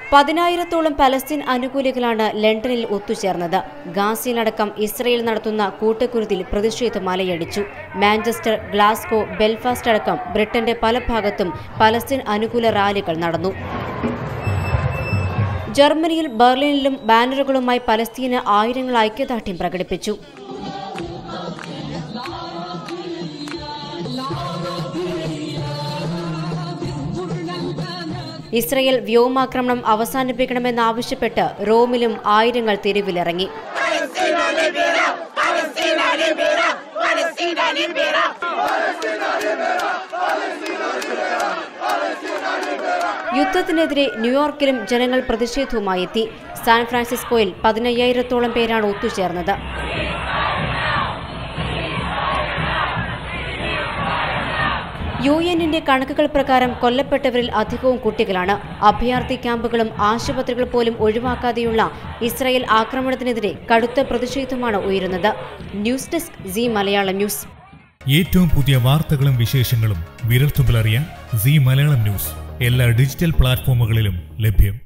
പതിനായിരത്തോളം പലസ്തീൻ അനുകൂലികളാണ് ലണ്ടനിൽ ഒത്തുചേർന്നത് ഗാസിയിലടക്കം ഇസ്രയേൽ നടത്തുന്ന കൂട്ടക്കുരുതിൽ പ്രതിഷേധം അലയടിച്ചു മാഞ്ചസ്റ്റർ ഗ്ലാസ്കോ ബെൽഫാസ്റ്റ് അടക്കം ബ്രിട്ടന്റെ പല ഭാഗത്തും പലസ്തീൻ അനുകൂല റാലികൾ നടന്നു ജർമ്മനിയിൽ ബെർലിനിലും ബാനറുകളുമായി പലസ്തീന് ആയിരങ്ങൾ ഐക്യദാർഢ്യം പ്രകടിപ്പിച്ചു ഇസ്രയേൽ വ്യോമാക്രമണം അവസാനിപ്പിക്കണമെന്നാവശ്യപ്പെട്ട് റോമിലും ആയിരങ്ങൾ തെരുവിലിറങ്ങി യുദ്ധത്തിനെതിരെ ന്യൂയോർക്കിലും ജനങ്ങൾ പ്രതിഷേധവുമായി എത്തി സാൻ ഫ്രാൻസിസ്കോയിൽ പതിനയ്യായിരത്തോളം പേരാണ് ഒത്തുചേർന്നത് യു എന്നിന്റെ കണക്കുകൾ പ്രകാരം കൊല്ലപ്പെട്ടവരിൽ അധികവും കുട്ടികളാണ് അഭയാർത്ഥി ക്യാമ്പുകളും ആശുപത്രികൾ പോലും ഒഴിവാക്കാതെയുള്ള ഇസ്രായേൽ ആക്രമണത്തിനെതിരെ കടുത്ത പ്രതിഷേധമാണ് ഉയരുന്നത് news desk C Malayalam news ഏറ്റവും പുതിയ വാർത്തകളും വിശേഷങ്ങളും വിരൽത്തുമ്പിലറിയാൻ സി മലയാളം ന്യൂസ് എല്ലാ ഡിജിറ്റൽ പ്ലാറ്റ്ഫോമുകളിലും ലഭ്യം